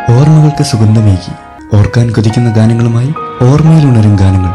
ഓർമ്മകൾക്ക് സുഗന്ധമേകി ഓർക്കാൻ കൊതിക്കുന്ന ഗാനങ്ങളുമായി ഓർമ്മയിലുണരും ഗാനങ്ങൾ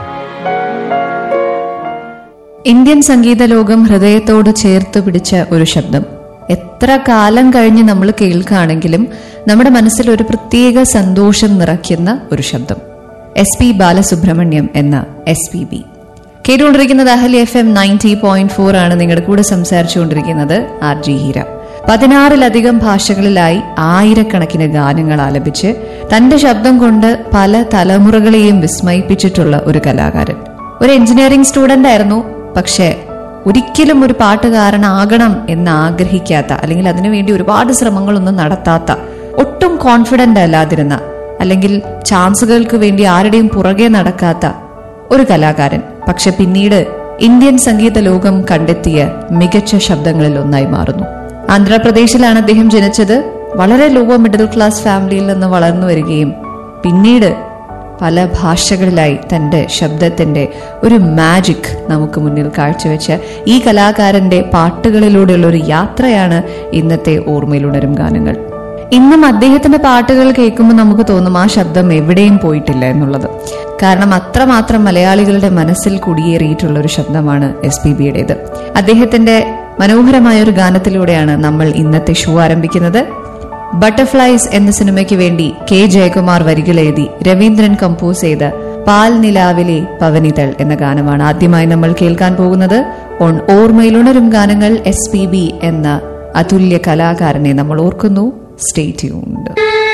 ഇന്ത്യൻ സംഗീത ലോകം ഹൃദയത്തോട് ചേർത്ത് പിടിച്ച ഒരു ശബ്ദം എത്ര കാലം കഴിഞ്ഞ് നമ്മൾ കേൾക്കുകയാണെങ്കിലും നമ്മുടെ മനസ്സിൽ ഒരു പ്രത്യേക സന്തോഷം നിറയ്ക്കുന്ന ഒരു ശബ്ദം എസ് പി ബാലസുബ്രഹ്മണ്യം എന്ന എസ് പി ബി കേട്ടുകൊണ്ടിരിക്കുന്നത് Ahalia FM ninety point four ഫോർ ആണ് നിങ്ങളുടെ കൂടെ സംസാരിച്ചുകൊണ്ടിരിക്കുന്നത് ആർ ജി ഹീര പതിനാറിലധികം ഭാഷകളിലായി ആയിരക്കണക്കിന് ഗാനങ്ങൾ ആലപിച്ച് തന്റെ ശബ്ദം കൊണ്ട് പല തലമുറകളെയും വിസ്മയിപ്പിച്ചിട്ടുള്ള ഒരു കലാകാരൻ ഒരു എഞ്ചിനീയറിംഗ് സ്റ്റുഡന്റ് ആയിരുന്നു പക്ഷേ ഒരിക്കലും ഒരു പാട്ടുകാരനാകണം എന്ന് ആഗ്രഹിക്കാത്ത അല്ലെങ്കിൽ അതിനുവേണ്ടി ഒരുപാട് ശ്രമങ്ങളൊന്നും നടത്താത്ത ഒട്ടും കോൺഫിഡന്റ് അല്ലാതിരുന്ന അല്ലെങ്കിൽ ചാൻസുകൾക്ക് വേണ്ടി ആരുടെയും പുറകെ നടക്കാത്ത ഒരു കലാകാരൻ പക്ഷെ പിന്നീട് ഇന്ത്യൻ സംഗീത ലോകം കണ്ടെത്തിയ മികച്ച ശബ്ദങ്ങളിൽ ഒന്നായി മാറുന്നു ആന്ധ്രാപ്രദേശിലാണ് അദ്ദേഹം ജനിച്ചത് വളരെ ലോവർ മിഡിൽ ക്ലാസ് ഫാമിലിയിൽ നിന്ന് വളർന്നു വരികയും പിന്നീട് പല ഭാഷകളിലായി തന്റെ ശബ്ദത്തിന്റെ ഒരു മാജിക് നമുക്ക് മുന്നിൽ കാഴ്ചവെച്ച ഈ കലാകാരന്റെ പാട്ടുകളിലൂടെയുള്ള ഒരു യാത്രയാണ് ഇന്നത്തെ ഓർമ്മയിലുണരും ഗാനങ്ങൾ ഇന്നും അദ്ദേഹത്തിന്റെ പാട്ടുകൾ കേൾക്കുമ്പോൾ നമുക്ക് തോന്നും ആ ശബ്ദം എവിടെയും പോയിട്ടില്ല എന്നുള്ളത് കാരണം അത്രമാത്രം മലയാളികളുടെ മനസ്സിൽ കുടിയേറിയിട്ടുള്ള ഒരു ശബ്ദമാണ് എസ് പി ബിയുടേത് അദ്ദേഹത്തിന്റെ മനോഹരമായ ഒരു ഗാനത്തിലൂടെയാണ് നമ്മൾ ഇന്നത്തെ ഷോ ആരംഭിക്കുന്നത് ബട്ടർഫ്ലൈസ് എന്ന സിനിമയ്ക്ക് വേണ്ടി കെ ജയകുമാർ വരികൾ എഴുതി രവീന്ദ്രൻ കമ്പോസ് ചെയ്ത പാൽ നിലാവിലെ പവനിതൾ എന്ന ഗാനമാണ് ആദ്യമായി നമ്മൾ കേൾക്കാൻ പോകുന്നത് ഓൺ ഓർമ്മയിലുണരും ഗാനങ്ങൾ എസ് പി ബി എന്ന അതുല്യ കലാകാരനെ നമ്മൾ ഓർക്കുന്നു സ്റ്റേ ട്യൂൺഡ്